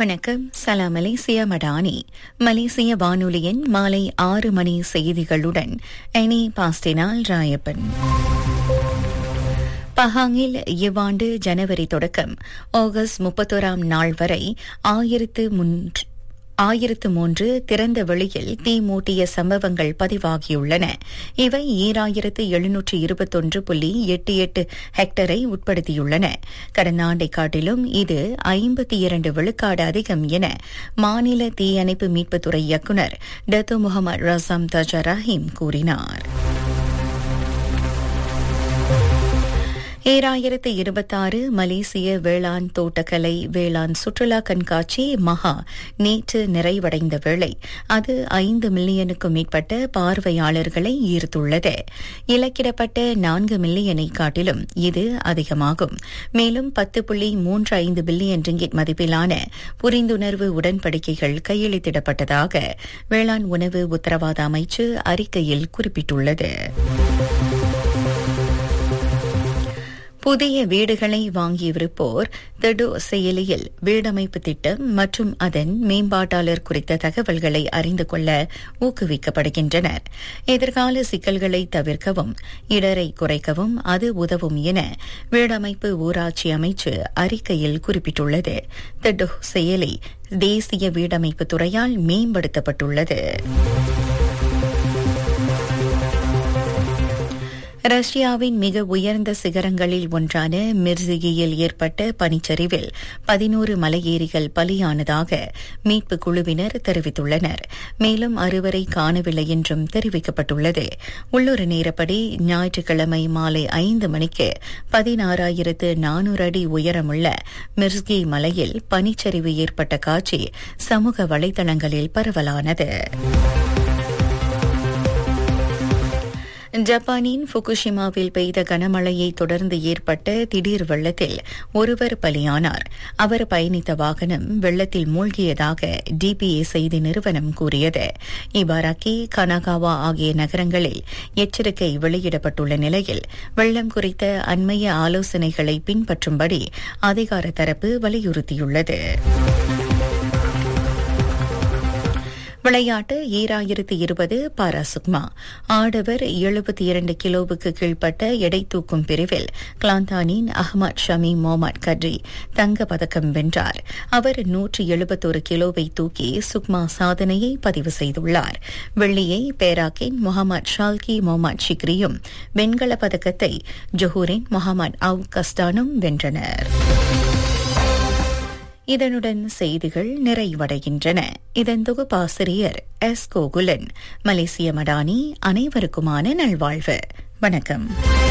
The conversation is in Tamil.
வணக்கம் சலாம் மலேசியா மடானி மலேசிய வானொலியின் மாலை ஆறு மணி செய்திகளுடன் எனி பாஸ்டினால் ராயப்பன் பஹாங்கில் இவ்வாண்டு ஜனவரி தொடக்கம் ஆகஸ்ட் முப்பத்தோராம் நாள் வரை ஆயிரத்து மூன்று ஆயிரத்து மூன்று திறந்த வெளியில் தீ மூட்டிய சம்பவங்கள் பதிவாகியுள்ளன இவை ஈராயிரத்து எழுநூற்று இருபத்தொன்று புள்ளி எட்டு எட்டு ஹெக்டரை உட்படுத்தியுள்ளன கடந்த ஆண்டை காட்டிலும் இது ஐம்பத்தி இரண்டு விழுக்காடு அதிகம் என மாநில தீயணைப்பு மீட்புத்துறை இயக்குநர் டத்து முகமது ரசாம் தஜா ரஹீம் கூறினார் ஈராயிரத்து இருபத்தாறு மலேசிய வேளாண் தோட்டக்கலை வேளாண் சுற்றுலா கண்காட்சி மகா நேற்று நிறைவடைந்த வேளை அது ஐந்து மில்லியனுக்கும் மேற்பட்ட பார்வையாளர்களை ஈர்த்துள்ளது இலக்கிடப்பட்ட நான்கு மில்லியனை காட்டிலும் இது அதிகமாகும் மேலும் பத்து புள்ளி மூன்று ஐந்து பில்லியன் ரிங்கிட் மதிப்பிலான புரிந்துணர்வு உடன்படிக்கைகள் கையெழுத்திடப்பட்டதாக வேளாண் உணவு உத்தரவாத அமைச்சு அறிக்கையில் குறிப்பிட்டுள்ளது புதிய வீடுகளை வாங்கியிருப்போர் தெடு செயலியில் வீடமைப்பு திட்டம் மற்றும் அதன் மேம்பாட்டாளர் குறித்த தகவல்களை அறிந்து கொள்ள ஊக்குவிக்கப்படுகின்றனர் எதிர்கால சிக்கல்களை தவிர்க்கவும் இடரை குறைக்கவும் அது உதவும் என வீடமைப்பு ஊராட்சி அமைச்சு அறிக்கையில் குறிப்பிட்டுள்ளது தெடு செயலி தேசிய வீடமைப்பு துறையால் மேம்படுத்தப்பட்டுள்ளது ரஷ்யாவின் மிக உயர்ந்த சிகரங்களில் ஒன்றான மிர்சிகியில் ஏற்பட்ட பனிச்சரிவில் பதினோரு மலையேறிகள் பலியானதாக மீட்புக் குழுவினர் தெரிவித்துள்ளனர் மேலும் அறுவரை காணவில்லை என்றும் தெரிவிக்கப்பட்டுள்ளது உள்ளூர் நேரப்படி ஞாயிற்றுக்கிழமை மாலை ஐந்து மணிக்கு பதினாறாயிரத்து நானூறு அடி உயரமுள்ள மிர்ஸ்கி மலையில் பனிச்சரிவு ஏற்பட்ட காட்சி சமூக வலைதளங்களில் பரவலானது ஜப்பானின் புகுஷிமாவில் பெய்த கனமழையை தொடர்ந்து ஏற்பட்ட திடீர் வெள்ளத்தில் ஒருவர் பலியானார் அவர் பயணித்த வாகனம் வெள்ளத்தில் மூழ்கியதாக டிபிஏ செய்தி நிறுவனம் கூறியது இபாராக்கி கனகாவா ஆகிய நகரங்களில் எச்சரிக்கை வெளியிடப்பட்டுள்ள நிலையில் வெள்ளம் குறித்த அண்மைய ஆலோசனைகளை பின்பற்றும்படி அதிகார தரப்பு வலியுறுத்தியுள்ளது விளையாட்டு ஈராயிரத்து இருபது பாராசுக்மா ஆடவர் எழுபத்தி இரண்டு கிலோவுக்கு கீழ்ப்பட்ட எடை தூக்கும் பிரிவில் கிளாந்தானின் அஹ்மத் ஷமி மொஹமட் கட்ரி தங்க பதக்கம் வென்றார் அவர் நூற்று எழுபத்தொரு கிலோவை தூக்கி சுக்மா சாதனையை பதிவு செய்துள்ளார் வெள்ளியை பேராக்கின் முகமது ஷால்கி மொஹமட் ஷிக்ரியும் வெண்கல பதக்கத்தை ஜொஹூரின் முகமது அவு கஸ்டானும் வென்றனர் இதனுடன் செய்திகள் நிறைவடைகின்றன இதன் தொகுப்பாசிரியர் எஸ் கோகுலன் மலேசிய மடானி அனைவருக்குமான நல்வாழ்வு வணக்கம்